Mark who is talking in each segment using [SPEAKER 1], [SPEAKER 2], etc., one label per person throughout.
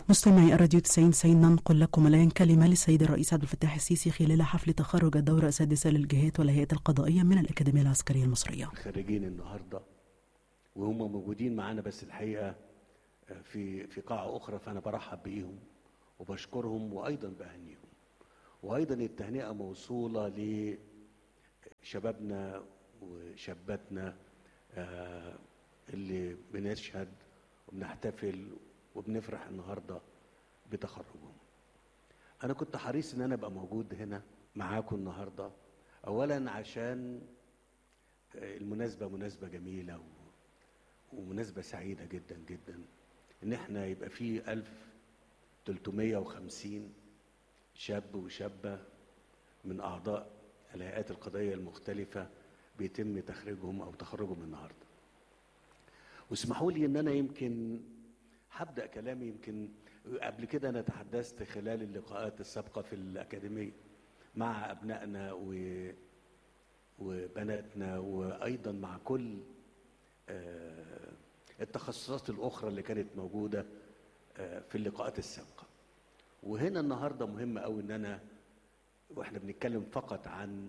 [SPEAKER 1] مستمعي الراديو 90 90 ننقل لكم الآن كلمة للسيد الرئيس عبد الفتاح السيسي خلال حفل تخرج الدورة السادسة للجهات والهيئات القضائية من الأكاديمية العسكرية المصرية
[SPEAKER 2] خارجين النهارده وهم موجودين معانا بس الحقيقه في في قاعه اخرى فانا برحب بيهم وبشكرهم وايضا بهنيهم وايضا التهنئه موصوله لشبابنا وشاباتنا آه، اللي بنشهد وبنحتفل وبنفرح النهارده بتخرجهم انا كنت حريص ان انا ابقى موجود هنا معاكم النهارده اولا عشان المناسبة مناسبة جميلة و... ومناسبة سعيدة جدا جدا ان احنا يبقى في 1350 شاب وشابة من اعضاء الهيئات القضائية المختلفة بيتم تخريجهم او تخرجهم النهاردة واسمحوا لي ان انا يمكن هبدأ كلامي يمكن قبل كده انا تحدثت خلال اللقاءات السابقة في الأكاديمية مع أبنائنا و وبناتنا وايضا مع كل آه، التخصصات الاخرى اللي كانت موجوده آه، في اللقاءات السابقه وهنا النهارده مهم قوي ان انا واحنا بنتكلم فقط عن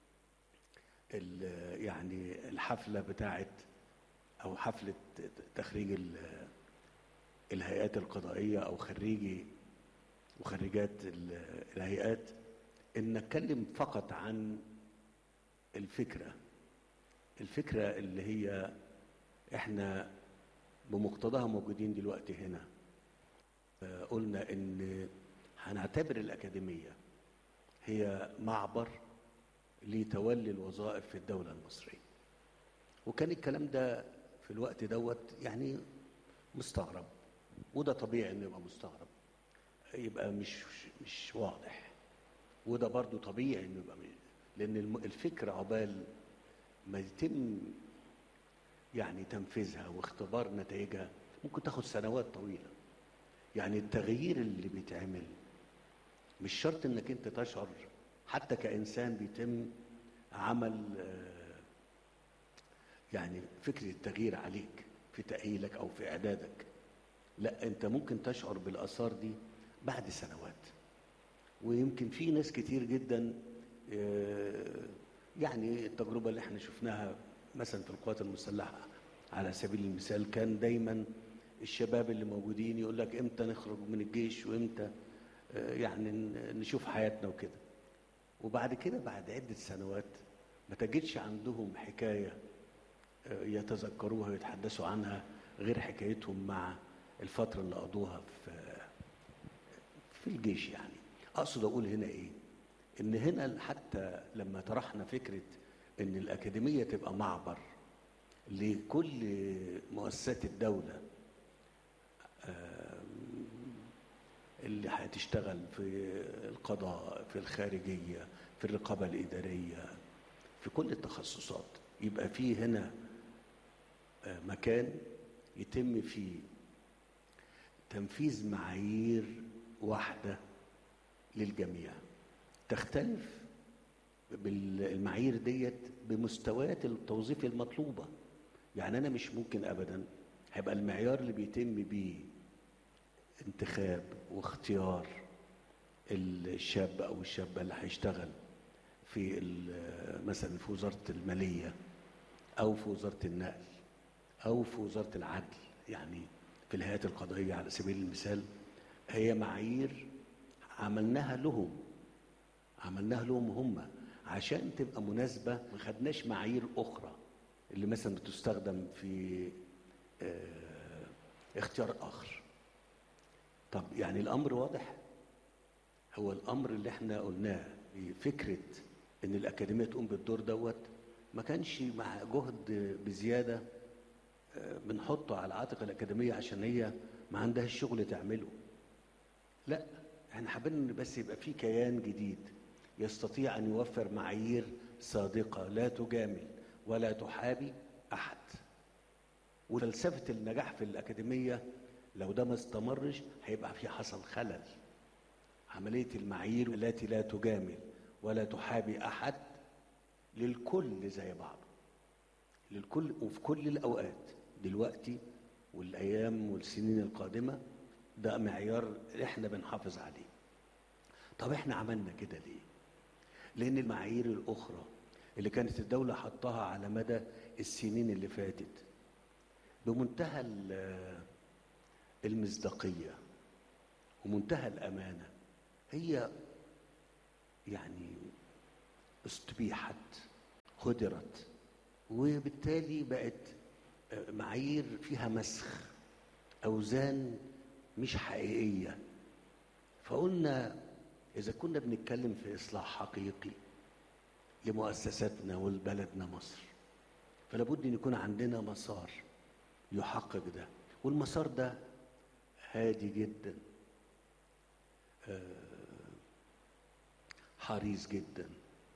[SPEAKER 2] ال- يعني الحفله بتاعه او حفله تخريج ال- الهيئات القضائيه او خريجي وخريجات ال- الهيئات ان نتكلم فقط عن الفكرة الفكرة اللي هي احنا بمقتضاها موجودين دلوقتي هنا آه، قلنا ان هنعتبر الأكاديمية هي معبر لتولي الوظائف في الدولة المصرية وكان الكلام ده في الوقت دوت يعني مستغرب وده طبيعي انه يبقى مستغرب يبقى مش مش واضح وده برضو طبيعي انه يبقى مش لان الم- الفكره عقبال ما يتم يعني تنفيذها واختبار نتائجها ممكن تاخد سنوات طويله يعني التغيير اللي بيتعمل مش شرط انك انت تشعر حتى كانسان بيتم عمل آه، يعني فكره التغيير عليك في تاهيلك او في اعدادك لا انت ممكن تشعر بالاثار دي بعد سنوات ويمكن في ناس كتير جدا آه، يعني التجربه اللي احنا شفناها مثلا في القوات المسلحه على سبيل المثال كان دايما الشباب اللي موجودين يقول لك امتى نخرج من الجيش وامتى آه، يعني ن- نشوف حياتنا وكده وبعد كده بعد عده سنوات ما تجدش عندهم حكايه آه، يتذكروها ويتحدثوا عنها غير حكايتهم مع الفتره اللي قضوها في في الجيش يعني اقصد اقول هنا ايه ان هنا حتى لما طرحنا فكره ان الاكاديميه تبقى معبر لكل مؤسسات الدوله آم، اللي هتشتغل في القضاء في الخارجيه في الرقابه الاداريه في كل التخصصات يبقى في هنا آه، مكان يتم فيه تنفيذ معايير واحده للجميع تختلف بالمعايير ديت بمستويات التوظيف المطلوبه يعني انا مش ممكن ابدا هيبقى المعيار اللي بيتم بيه انتخاب واختيار الشاب او الشابه اللي هيشتغل في ال- مثلا في وزاره الماليه او في وزاره النقل او في وزاره العدل يعني في الهيئات القضائيه على سبيل المثال هي معايير عملناها لهم عملناها لهم هم عشان تبقى مناسبه ما خدناش معايير اخرى اللي مثلا بتستخدم في آه، اختيار اخر طب يعني الامر واضح هو الامر اللي احنا قلناه فكره ان الاكاديميه تقوم بالدور دوت ما كانش مع جهد بزياده آه، بنحطه على عاتق الاكاديميه عشان هي ما عندهاش شغل تعمله لا احنا حابين ان بس يبقى في كيان جديد يستطيع ان يوفر معايير صادقه لا تجامل ولا تحابي احد وفلسفه النجاح في الاكاديميه لو ده ما استمرش هيبقى في حصل خلل عمليه المعايير التي لا تجامل ولا تحابي احد للكل زي بعضه للكل وفي كل الاوقات دلوقتي والايام والسنين القادمه ده معيار احنا بنحافظ عليه طب احنا عملنا كده ليه لان المعايير الاخرى اللي كانت الدولة حطها على مدى السنين اللي فاتت بمنتهى المصداقية ومنتهى الأمانة هي يعني استبيحت هدرت وبالتالي بقت معايير فيها مسخ أوزان مش حقيقية فقلنا إذا كنا بنتكلم في إصلاح حقيقي لمؤسساتنا ولبلدنا مصر فلابد ان يكون عندنا مسار يحقق ده والمسار ده هادي جدا حريص جدا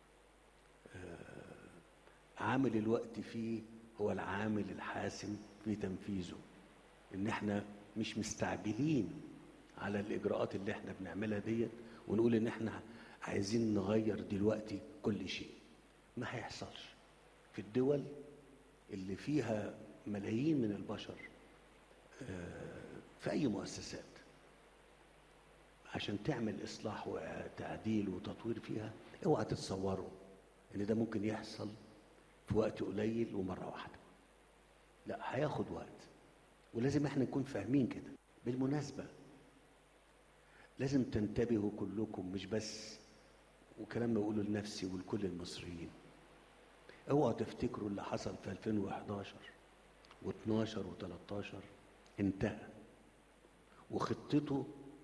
[SPEAKER 2] عامل الوقت فيه هو العامل الحاسم في تنفيذه ان احنا مش مستعجلين على الاجراءات اللي احنا بنعملها ديت ونقول ان احنا عايزين نغير دلوقتي كل شيء ما هيحصلش في الدول اللي فيها ملايين من البشر في اي مؤسسات عشان تعمل اصلاح وتعديل وتطوير فيها اوعى تتصوروا ان ده ممكن يحصل في وقت قليل ومره واحده لا هياخد وقت ولازم احنا نكون فاهمين كده بالمناسبه لازم تنتبهوا كلكم مش بس وكلام بقوله لنفسي ولكل المصريين اوعوا تفتكروا اللي حصل في 2011 و12 و13 انتهى وخطته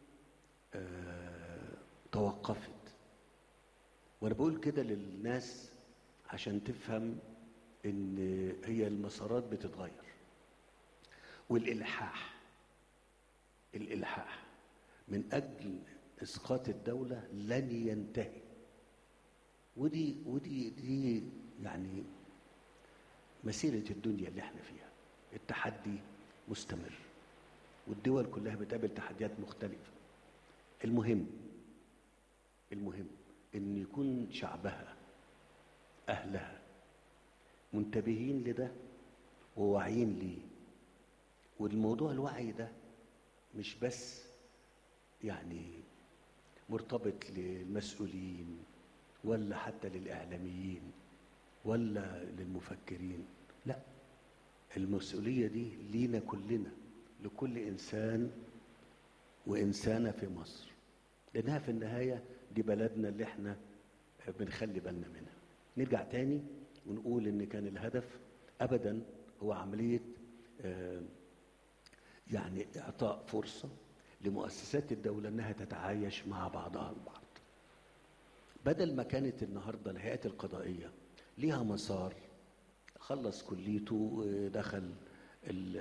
[SPEAKER 2] آه توقفت وانا بقول كده للناس عشان تفهم ان هي المسارات بتتغير والالحاح الالحاح من اجل اسقاط الدوله لن ينتهي ودي ودي دي يعني مسيره الدنيا اللي احنا فيها التحدي مستمر والدول كلها بتقابل تحديات مختلفه المهم المهم ان يكون شعبها اهلها منتبهين لده وواعيين ليه والموضوع الوعي ده مش بس يعني مرتبط للمسؤولين ولا حتى للاعلاميين ولا للمفكرين لا المسؤوليه دي لينا كلنا لكل انسان وانسانه في مصر لانها في النهايه دي بلدنا اللي احنا بنخلي بالنا منها نرجع تاني ونقول ان كان الهدف ابدا هو عمليه آه يعني اعطاء فرصه لمؤسسات الدوله انها تتعايش مع بعضها البعض بدل ما كانت النهارده الهيئات القضائيه ليها مسار خلص كليته دخل ال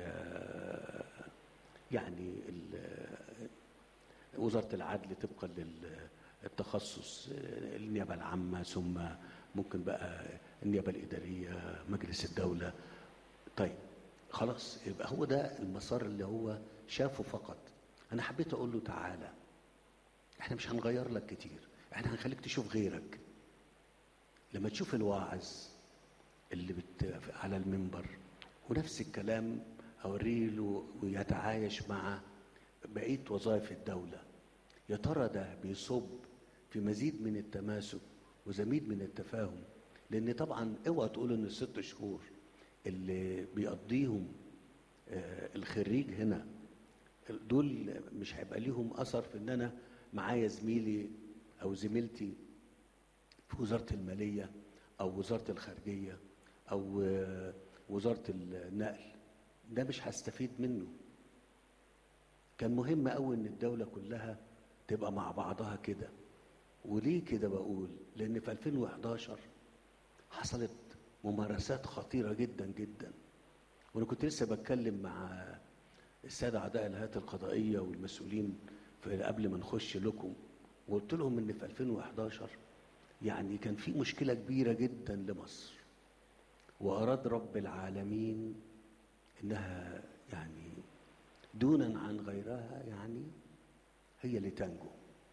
[SPEAKER 2] يعني ال وزاره العدل طبقا للتخصص النيابه العامه ثم ممكن بقى النيابه الاداريه مجلس الدوله طيب خلاص يبقى هو ده المسار اللي هو شافه فقط انا حبيت اقول له تعالى احنا مش هنغير لك كتير احنا هنخليك تشوف غيرك لما تشوف الواعظ اللي بت... على المنبر ونفس الكلام اوريه له ويتعايش مع بقيه وظائف الدوله يا ترى ده بيصب في مزيد من التماسك وزميد من التفاهم لان طبعا اوعى تقول ان الست شهور اللي بيقضيهم آه الخريج هنا دول مش هيبقى ليهم اثر في ان انا معايا زميلي او زميلتي في وزاره الماليه او وزاره الخارجيه او آه وزاره النقل ده مش هستفيد منه كان مهم قوي ان الدوله كلها تبقى مع بعضها كده وليه كده بقول لان في 2011 حصلت ممارسات خطيره جدا جدا وانا كنت لسه بتكلم مع الساده اعضاء الهيئات القضائيه والمسؤولين في قبل ما نخش لكم وقلت لهم ان في 2011 يعني كان في مشكله كبيره جدا لمصر واراد رب العالمين انها يعني دونا عن غيرها يعني هي اللي تنجو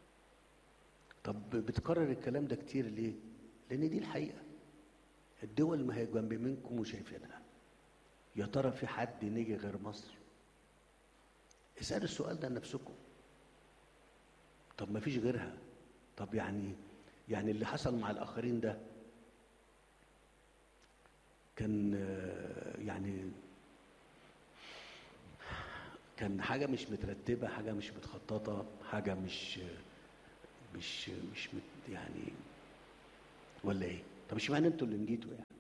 [SPEAKER 2] طب بتكرر الكلام ده كتير ليه لان دي الحقيقه الدول ما هي جنب منكم وشايفينها يا ترى في حد نجي غير مصر اسالوا السؤال ده لنفسكم طب ما فيش غيرها طب يعني يعني اللي حصل مع الاخرين ده كان آه، يعني كان حاجه مش مترتبه حاجه مش متخططه حاجه مش مش مش مت يعني ولا ايه طب اشمعنى انتوا اللي نجيتوا يعني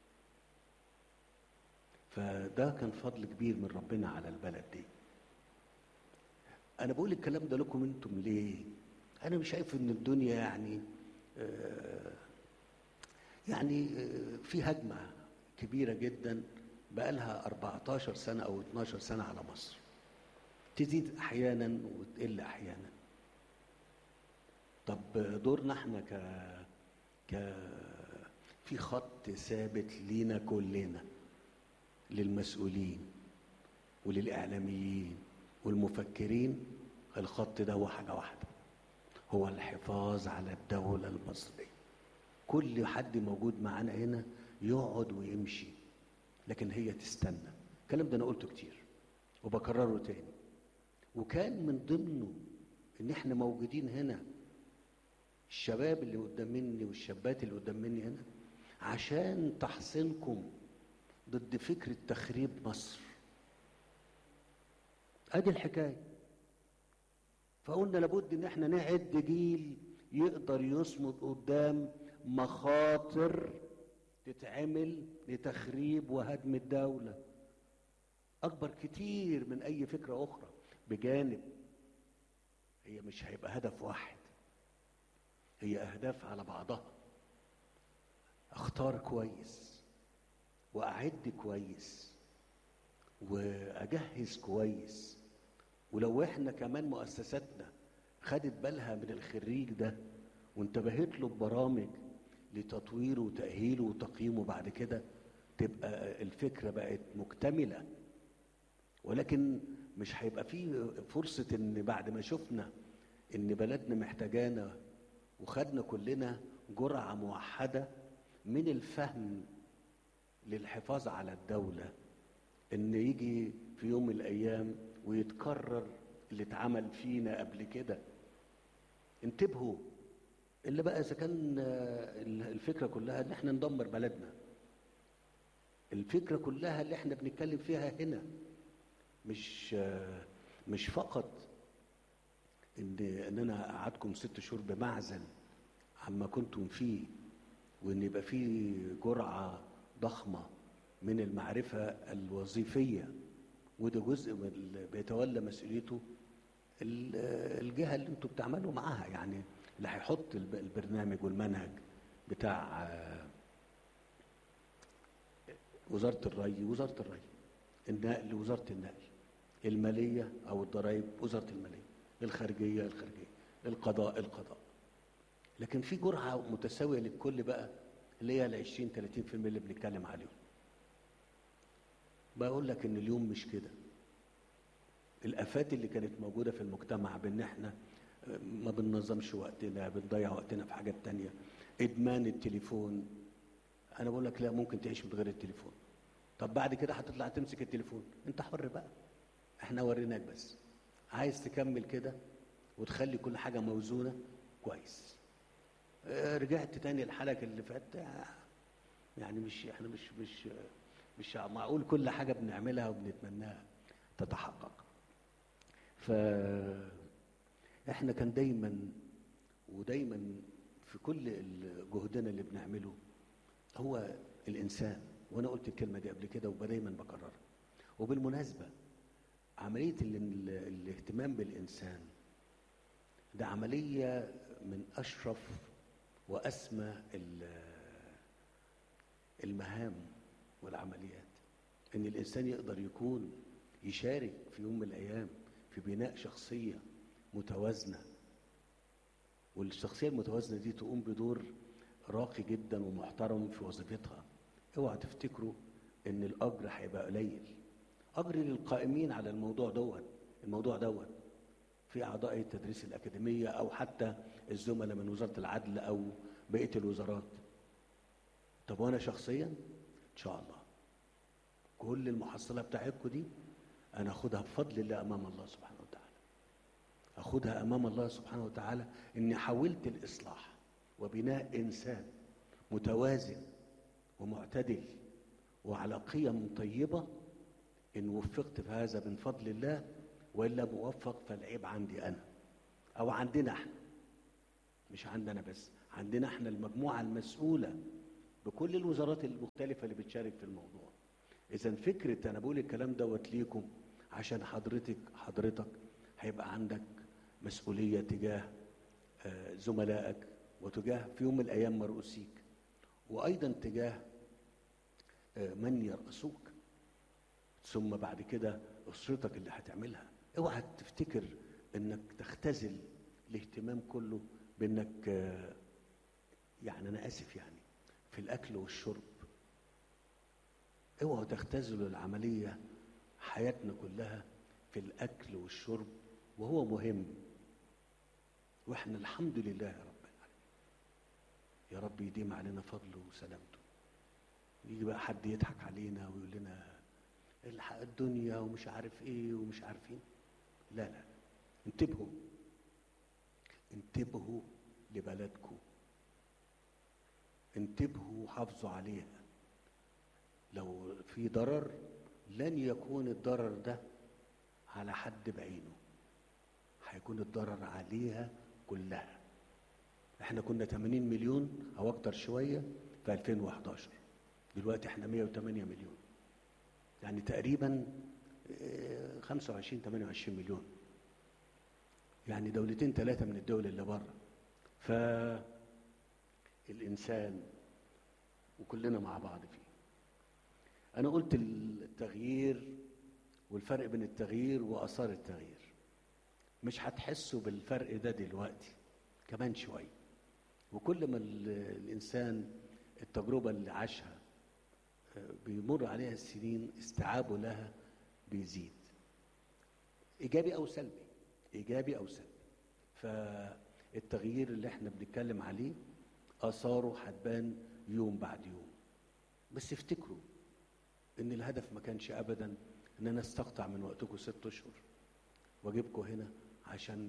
[SPEAKER 2] فده كان فضل كبير من ربنا على البلد دي انا بقول الكلام ده لكم انتم ليه انا مش شايف ان الدنيا يعني آه يعني آه في هجمه كبيره جدا بقالها 14 سنه او 12 سنه على مصر تزيد احيانا وتقل احيانا طب دورنا احنا ك ك في خط ثابت لينا كلنا للمسؤولين وللاعلاميين والمفكرين الخط ده هو حاجه واحده هو الحفاظ على الدوله المصريه كل حد موجود معانا هنا يقعد ويمشي لكن هي تستنى الكلام ده انا قلته كتير وبكرره تاني وكان من ضمنه ان احنا موجودين هنا الشباب اللي قدام مني والشابات اللي قدام مني هنا عشان تحصينكم ضد فكرة تخريب مصر ادي الحكاية فقلنا لابد ان احنا نعد جيل يقدر يصمد قدام مخاطر تتعمل لتخريب وهدم الدولة اكبر كتير من اي فكرة اخرى بجانب هي مش هيبقى هدف واحد هي اهداف على بعضها اختار كويس واعد كويس واجهز كويس ولو احنا كمان مؤسساتنا خدت بالها من الخريج ده وانتبهت له ببرامج لتطويره وتأهيله وتقييمه بعد كده تبقى الفكرة بقت مكتملة ولكن مش هيبقى فيه فرصة ان بعد ما شفنا ان بلدنا محتاجانا وخدنا كلنا جرعة موحدة من الفهم للحفاظ على الدولة ان يجي في يوم من الايام ويتكرر اللي اتعمل فينا قبل كده انتبهوا اللي بقى اذا كان الفكره كلها ان احنا ندمر بلدنا الفكره كلها اللي احنا بنتكلم فيها هنا مش مش فقط ان ان انا اقعدكم ست شهور بمعزل عما كنتم فيه وان يبقى في جرعه ضخمه من المعرفه الوظيفيه وده جزء من اللي بيتولى مسؤوليته الجهه اللي انتوا بتعملوا معاها يعني اللي هيحط البرنامج والمنهج بتاع وزاره الري وزاره الري النقل وزاره النقل الماليه او الضرائب وزاره الماليه الخارجيه الخارجيه القضاء القضاء لكن في جرعه متساويه للكل بقى اللي هي ال 20 30% اللي بنتكلم عليهم بقول لك ان اليوم مش كده الافات اللي كانت موجوده في المجتمع بان احنا ما بننظمش وقتنا بنضيع وقتنا في حاجات تانية ادمان التليفون انا بقول لك لا ممكن تعيش من غير التليفون طب بعد كده هتطلع تمسك التليفون انت حر بقى احنا وريناك بس عايز تكمل كده وتخلي كل حاجه موزونه كويس اه رجعت تاني الحلقه اللي فاتت يعني مش احنا مش مش مش معقول كل حاجه بنعملها وبنتمناها تتحقق ف احنا كان دايما ودايما في كل جهدنا اللي بنعمله هو الانسان وانا قلت الكلمه دي قبل كده ودايما بكررها وبالمناسبه عمليه ال الاهتمام بالانسان ده عمليه من اشرف واسمى المهام والعمليات ان الانسان يقدر يكون يشارك في يوم من الايام في بناء شخصيه متوازنه والشخصيه المتوازنه دي تقوم بدور راقي جدا ومحترم في وظيفتها اوعى تفتكروا ان الاجر هيبقى قليل اجر للقائمين على الموضوع دوت الموضوع دوت في اعضاء التدريس الاكاديميه او حتى الزملاء من وزاره العدل او بقيه الوزارات طب وانا شخصيا ان شاء الله كل المحصله بتاعتكم دي انا اخدها بفضل الله امام الله سبحانه اخدها امام الله سبحانه وتعالى اني حاولت الاصلاح وبناء انسان متوازن ومعتدل وعلى قيم طيبه ان وفقت في هذا من فضل الله والا موفق فالعيب عندي انا او عندنا احنا مش عندنا بس عندنا احنا المجموعه المسؤوله بكل الوزارات المختلفه اللي بتشارك في الموضوع اذا فكره انا بقول الكلام دوت ليكم عشان حضرتك حضرتك هيبقى عندك مسؤوليه تجاه آه، زملائك وتجاه في يوم من الايام مرؤوسيك وايضا تجاه آه، من يرأسوك ثم بعد كده اسرتك اللي هتعملها اوعى تفتكر انك تختزل الاهتمام كله بانك آه، يعني انا اسف يعني في الاكل والشرب اوعوا تختزلوا العمليه حياتنا كلها في الاكل والشرب وهو مهم واحنا الحمد لله يا رب العالمين يا رب يديم علينا فضله وسلامته يجي بقى حد يضحك علينا ويقول لنا الحق الدنيا ومش عارف ايه ومش عارفين لا لا انتبهوا انتبهوا لبلدكم انتبهوا وحافظوا عليها لو في ضرر لن يكون الضرر ده على حد بعينه هيكون الضرر عليها كلها احنا كنا 80 مليون او اكتر شويه في 2011 دلوقتي احنا 108 مليون يعني تقريبا آه، 25 28 مليون يعني دولتين ثلاثه من الدول اللي بره فالانسان وكلنا مع بعض فيه انا قلت التغيير والفرق بين التغيير واثار التغيير مش هتحسوا بالفرق ده دلوقتي كمان شويه وكل ما ال- الانسان التجربه اللي عاشها آه، بيمر عليها السنين استيعابه لها بيزيد ايجابي او سلبي ايجابي او سلبي فالتغيير اللي احنا بنتكلم عليه اثاره هتبان يوم بعد يوم بس افتكروا ان الهدف ما كانش ابدا ان انا استقطع من وقتكم ست اشهر واجيبكم هنا عشان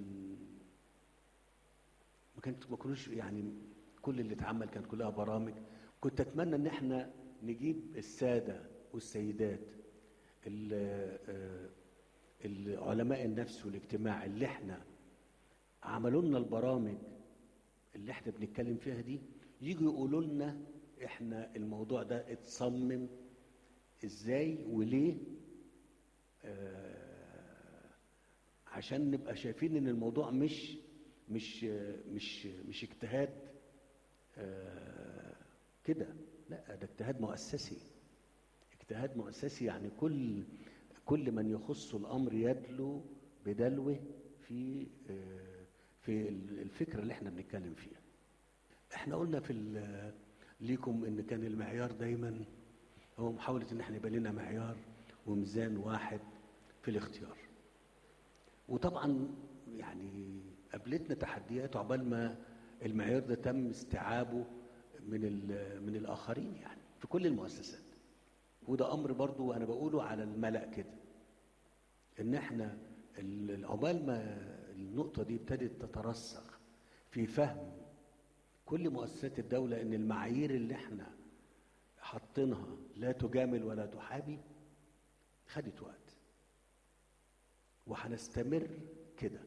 [SPEAKER 2] ما كانت ما كانوش يعني كل اللي اتعمل كانت كلها برامج كنت اتمنى ان احنا نجيب الساده والسيدات ال- آه، العلماء النفس والاجتماع اللي احنا عملوا لنا البرامج اللي احنا بنتكلم فيها دي يجوا يقولوا لنا احنا الموضوع ده اتصمم ازاي وليه آه عشان نبقى شايفين ان الموضوع مش مش آه، مش مش اجتهاد آه كده لا ده اجتهاد مؤسسي اجتهاد مؤسسي يعني كل كل من يخص الامر يدلو بدلوه في آه، في الفكره اللي احنا بنتكلم فيها احنا قلنا في ال- ليكم ان كان المعيار دايما هو محاوله ان احنا يبقى لنا معيار وميزان واحد في الاختيار وطبعا يعني قابلتنا تحديات عقبال ما المعيار ده تم استيعابه من ال- من الاخرين يعني في كل المؤسسات وده امر برضو انا بقوله على الملأ كده ان احنا ال- عقبال ما النقطه دي ابتدت تترسخ في فهم كل مؤسسات الدوله ان المعايير اللي احنا حاطينها لا تجامل ولا تحابي خدت وقت وهنستمر كده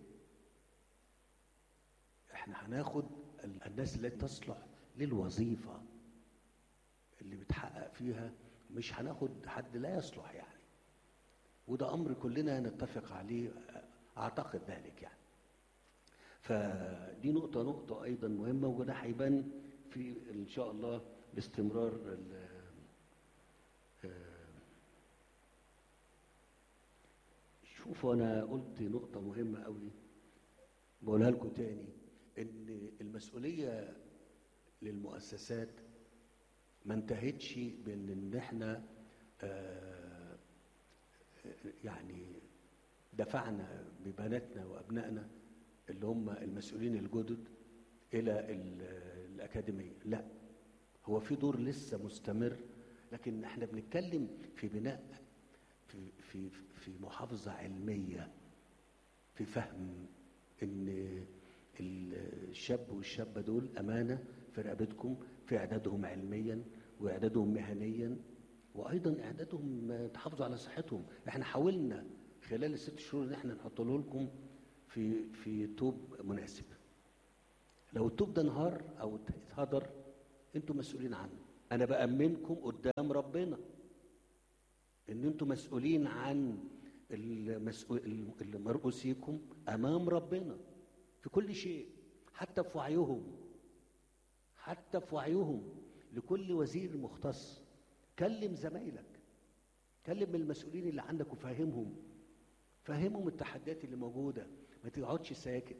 [SPEAKER 2] احنا هناخد ال- الناس التي تصلح للوظيفه اللي بتحقق فيها مش هناخد حد لا يصلح يعني وده امر كلنا نتفق عليه اعتقد ذلك يعني فدي نقطة نقطة أيضا مهمة وده هيبان في إن شاء الله باستمرار ال- آه، شوفوا أنا قلت نقطة مهمة قوي بقولها لكم تاني إن المسؤولية للمؤسسات ما انتهتش بإن إن إحنا آه، يعني دفعنا ببناتنا وأبنائنا اللي هم المسؤولين الجدد الى ال- الاكاديميه لا هو في دور لسه مستمر لكن احنا بنتكلم في بناء في في في محافظه علميه في فهم ان الشاب والشابه دول امانه في رقبتكم في اعدادهم علميا واعدادهم مهنيا وايضا اعدادهم تحافظوا على صحتهم احنا حاولنا خلال الست شهور ان احنا نحط لكم في في توب مناسب لو التوب ده انهار او اتهدر انتوا مسؤولين عنه انا بامنكم قدام ربنا ان انتوا مسؤولين عن المسؤول المرؤوسيكم امام ربنا في كل شيء حتى في وعيهم حتى في وعيهم لكل وزير مختص كلم زمايلك كلم المسؤولين اللي عندك وفهمهم فهمهم التحديات اللي موجوده ما تقعدش ساكت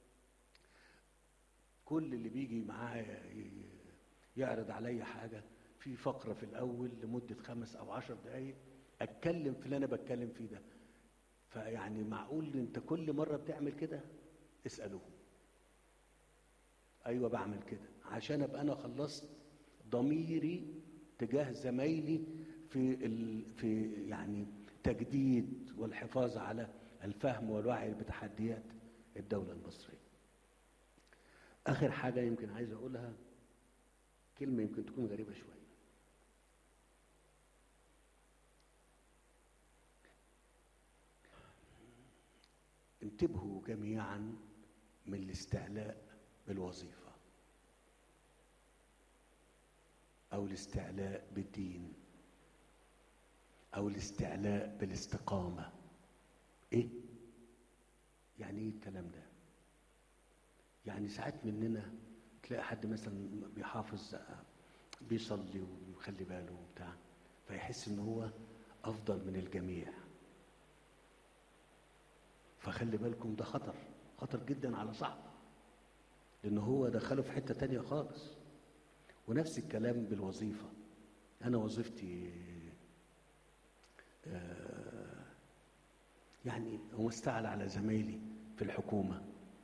[SPEAKER 2] كل اللي بيجي معاه يعرض عليا حاجه في فقره في الاول لمده خمس او عشر دقائق اتكلم في اللي انا بتكلم فيه ده فيعني معقول انت كل مره بتعمل كده اسالوهم ايوه بعمل كده عشان ابقى انا خلصت ضميري تجاه زمايلي في ال... في يعني تجديد والحفاظ على الفهم والوعي بتحديات الدوله المصريه اخر حاجه يمكن عايز اقولها كلمه يمكن تكون غريبه شويه انتبهوا جميعا من الاستعلاء بالوظيفه او الاستعلاء بالدين او الاستعلاء بالاستقامه ايه يعني ايه الكلام ده يعني ساعات مننا تلاقي حد مثلا بيحافظ بيصلي ويخلي باله وبتاع فيحس ان هو افضل من الجميع فخلي بالكم ده خطر خطر جدا على صاحبه لان هو دخله في حته تانية خالص ونفس الكلام بالوظيفه انا وظيفتي آه يعني هو استعلى على زمايلي في الحكومه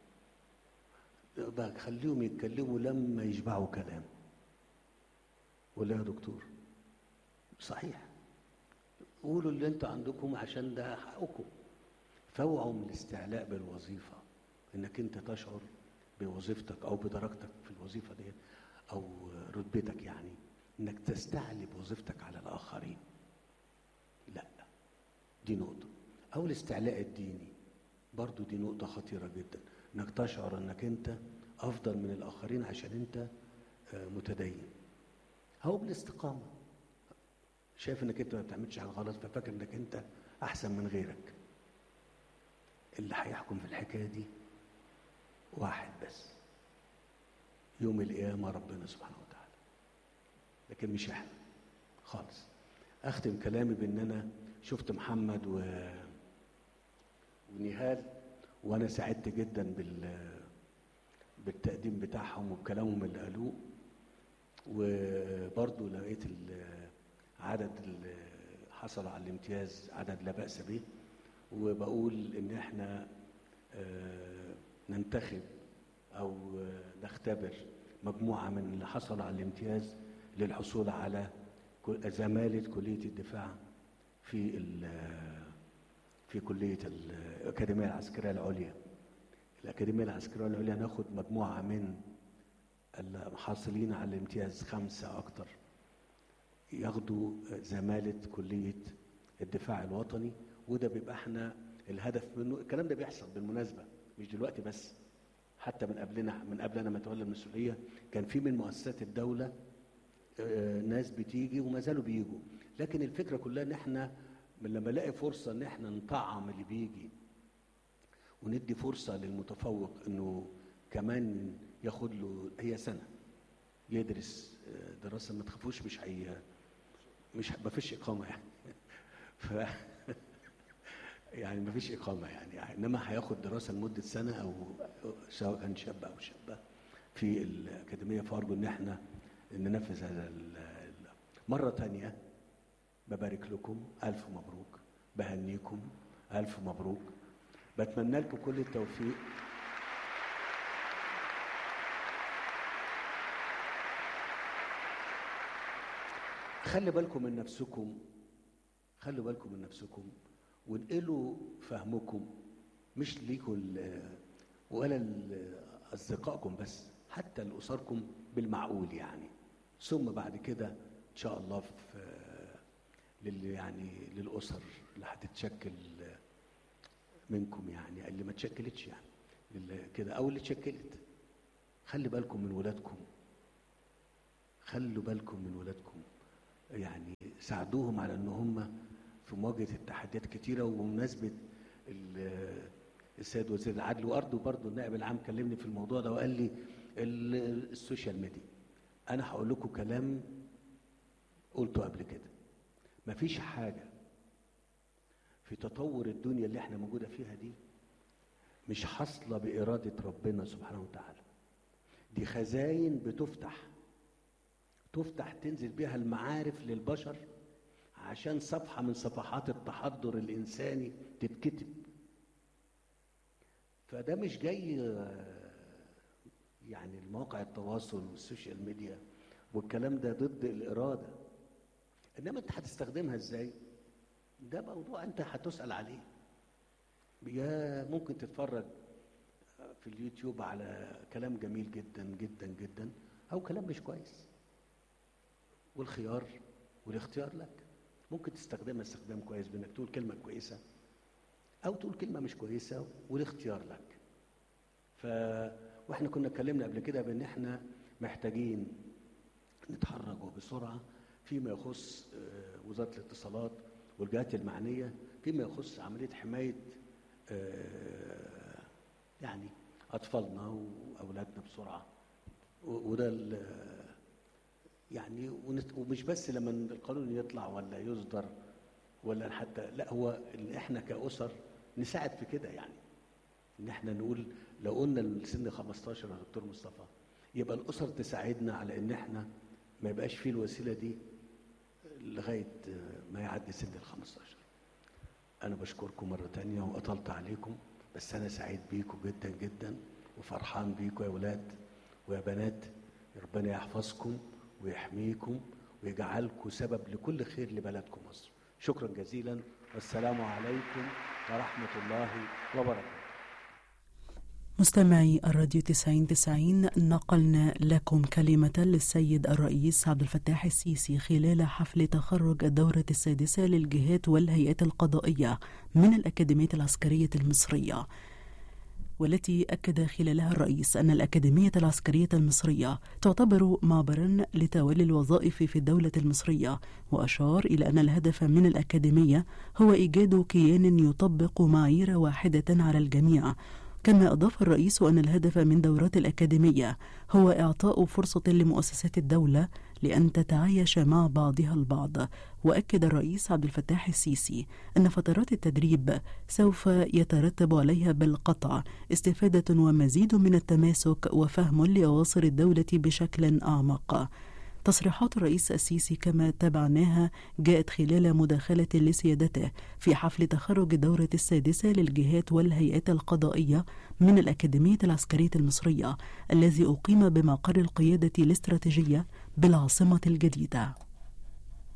[SPEAKER 2] بقى خليهم يتكلموا لما يشبعوا كلام ولا يا دكتور صحيح قولوا اللي انتوا عندكم عشان ده حقكم فاوعوا من الاستعلاء بالوظيفه انك انت تشعر بوظيفتك او بدرجتك في الوظيفه دي او رتبتك يعني انك تستعلي بوظيفتك على الاخرين لا دي نقطه او الاستعلاء الديني برضو دي نقطه خطيره جدا انك تشعر انك انت افضل من الاخرين عشان انت متدين او بالاستقامه شايف انك انت ما بتعملش حاجه غلط ففاكر انك انت احسن من غيرك اللي هيحكم في الحكايه دي واحد بس يوم القيامه ربنا سبحانه وتعالى لكن مش احنا خالص اختم كلامي بان انا شفت محمد و... ونهال وانا سعدت جدا بال بالتقديم بتاعهم وبكلامهم اللي قالوه وبرضه لقيت عدد اللي حصل على الامتياز عدد لا بأس به وبقول ان احنا ننتخب او نختبر مجموعه من اللي حصلوا على الامتياز للحصول على زماله كليه الدفاع في في كليه الاكاديميه العسكريه العليا الاكاديميه العسكريه العليا ناخد مجموعه من الحاصلين على الامتياز خمسه اكتر ياخدوا زماله كليه الدفاع الوطني وده بيبقى احنا الهدف منه الكلام ده بيحصل بالمناسبه مش دلوقتي بس حتى من قبلنا من قبل انا ما اتولى المسؤوليه كان في من مؤسسات الدوله ناس بتيجي وما زالوا بيجوا لكن الفكره كلها ان احنا لما نلاقي فرصه ان احنا نطعم اللي بيجي وندي فرصه للمتفوق انه كمان ياخد له هي سنه يدرس دراسه ما تخافوش مش هي مش ما فيش اقامه يعني ف يعني ما فيش اقامه يعني انما هياخد دراسه لمده سنه او سواء كان شاب او شابه في الاكاديميه فارجو ان احنا ننفذ هذا مره تانية ببارك لكم الف مبروك بهنيكم الف مبروك بتمنى لكم كل التوفيق خلي بالكم من نفسكم خلوا بالكم من نفسكم وانقلوا فهمكم مش ليكوا ولا لأصدقائكم بس حتى لأسركم بالمعقول يعني ثم بعد كده إن شاء الله في لل يعني للأسر اللي هتتشكل منكم يعني اللي ما تشكلتش يعني اللي كده أو اللي اتشكلت خلي بالكم من ولادكم خلوا بالكم من ولادكم يعني ساعدوهم على ان هم في مواجهه التحديات كتيره وبمناسبه السيد وزير العدل وارضه برضه النائب العام كلمني في الموضوع ده وقال لي السوشيال ميديا انا هقول لكم كلام قلته قبل كده مفيش حاجه في تطور الدنيا اللي احنا موجوده فيها دي مش حاصله باراده ربنا سبحانه وتعالى دي خزاين بتفتح تفتح تنزل بها المعارف للبشر عشان صفحه من صفحات التحضر الانساني تتكتب فده مش جاي يعني المواقع التواصل والسوشيال ميديا والكلام ده ضد الاراده انما انت هتستخدمها ازاي ده موضوع انت هتسال عليه يا ممكن تتفرج في اليوتيوب على كلام جميل جدا جدا جدا او كلام مش كويس والخيار والاختيار لك ممكن تستخدمها استخدام كويس بانك تقول كلمه كويسه او تقول كلمه مش كويسه والاختيار لك ف واحنا كنا اتكلمنا قبل كده بان احنا محتاجين نتحرك بسرعه فيما يخص وزاره الاتصالات والجهات المعنيه فيما يخص عمليه حمايه يعني اطفالنا واولادنا بسرعه وده يعني ومش بس لما القانون يطلع ولا يصدر ولا حتى لا هو ان احنا كاسر نساعد في كده يعني ان احنا نقول لو قلنا السن 15 يا دكتور مصطفى يبقى الاسر تساعدنا على ان احنا ما يبقاش فيه الوسيله دي لغايه ما يعدي سن ال 15 انا بشكركم مره تانية واطلت عليكم بس انا سعيد بيكم جدا جدا وفرحان بيكم يا ولاد ويا بنات ربنا يحفظكم ويحميكم ويجعلكم سبب لكل خير لبلدكم مصر شكرا جزيلا والسلام عليكم ورحمة الله وبركاته
[SPEAKER 1] مستمعي الراديو 90 90 نقلنا لكم كلمة للسيد الرئيس عبد الفتاح السيسي خلال حفل تخرج الدورة السادسة للجهات والهيئات القضائية من الأكاديمية العسكرية المصرية والتي أكد خلالها الرئيس أن الأكاديمية العسكرية المصرية تعتبر معبرا لتولي الوظائف في الدولة المصرية وأشار إلى أن الهدف من الأكاديمية هو إيجاد كيان يطبق معايير واحدة على الجميع كما أضاف الرئيس أن الهدف من دورات الأكاديمية هو إعطاء فرصة لمؤسسات الدولة لأن تتعايش مع بعضها البعض وأكد الرئيس عبد الفتاح السيسي أن فترات التدريب سوف يترتب عليها بالقطع استفادة ومزيد من التماسك وفهم لأواصر الدولة بشكل أعمق تصريحات الرئيس السيسي كما تابعناها جاءت خلال مداخلة لسيادته في حفل تخرج الدورة السادسة للجهات والهيئات القضائية من الأكاديمية العسكرية المصرية الذي أقيم بمقر القيادة الاستراتيجية بالعاصمة الجديدة